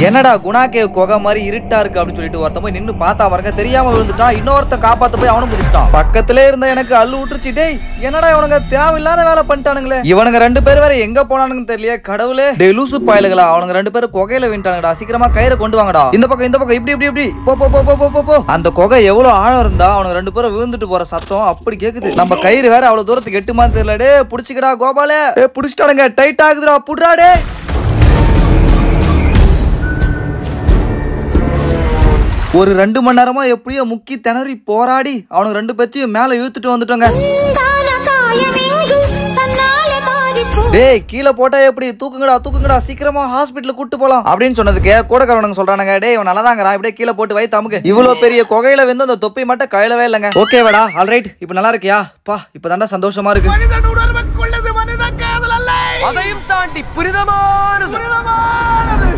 என்னடா குணாக்கே குகை மாதிரி இருட்டா இருக்கு அப்படின்னு சொல்லிட்டு ஒருத்தன் போய் நின்னு பார்த்தா பாருங்க தெரியாம விழுந்துட்டான் இன்னொருத்த காப்பாத்த போய் அவனும் குதிச்சிட்டான் பக்கத்திலே இருந்த எனக்கு அள்ளு விட்டுருச்சு டேய் என்னடா இவனுங்க தேவையில்லாத வேலை பண்ணிட்டானுங்களே இவனுங்க ரெண்டு பேர் வேற எங்க போனானுங்கன்னு தெரியல கடவுளே டேய் லூசு பயலுகளா அவனுங்க ரெண்டு பேரும் குகையில விட்டானுங்கடா சீக்கிரமா கயிறை கொண்டு வாங்கடா இந்த பக்கம் இந்த பக்கம் இப்படி இப்படி இப்படி போ போ போ போ போ, போ போ அந்த குகை எவ்வளவு ஆழம் இருந்தா அவனுங்க ரெண்டு பேரும் விழுந்துட்டு போற சத்தம் அப்படி கேக்குது நம்ம கயிறு வேற அவ்வளவு தூரத்துக்கு எட்டுமான்னு தெரியல டே புடிச்சுக்கடா கோபாலே ஏ புடிச்சிட்டானுங்க டைட் ஆகுதுடா புடுறா டே ஒரு ரெண்டு மணி நேரமா எப்படியோ முக்கி திணறி போராடி அவனுக்கு ரெண்டு பேத்தையும் மேல இழுத்துட்டு வந்துட்டோங்க தான காயமெங்கு தன்னாலே பாதிப்பு டேய் கீழே போட்டா எப்படி தூக்குங்கடா தூக்குங்கடா சீக்கிரமா ஹாஸ்பிட்டல் கூட்டு போலாம் அப்படின்னு சொன்னதுக்கு கூடக்காரனுங்க சொல்றானுங்க டேய் இவன் நல்லாதாங்கடா இப்படியே கீழே போட்டு வை தமுக்கு இவ்வளவு பெரிய குகையில வந்து அந்த தொப்பி மட்டும் கையிலவே இல்லைங்க ஓகேவாடா ஆல்ரைட் இப்போ நல்லா இருக்கியா பா இப்போ சந்தோஷமா இருக்கு மனிதன் உணர்வுக்குள்ளது மனித காதல் அல்ல அதையும் தாண்டி புனிதமானது புனிதமானது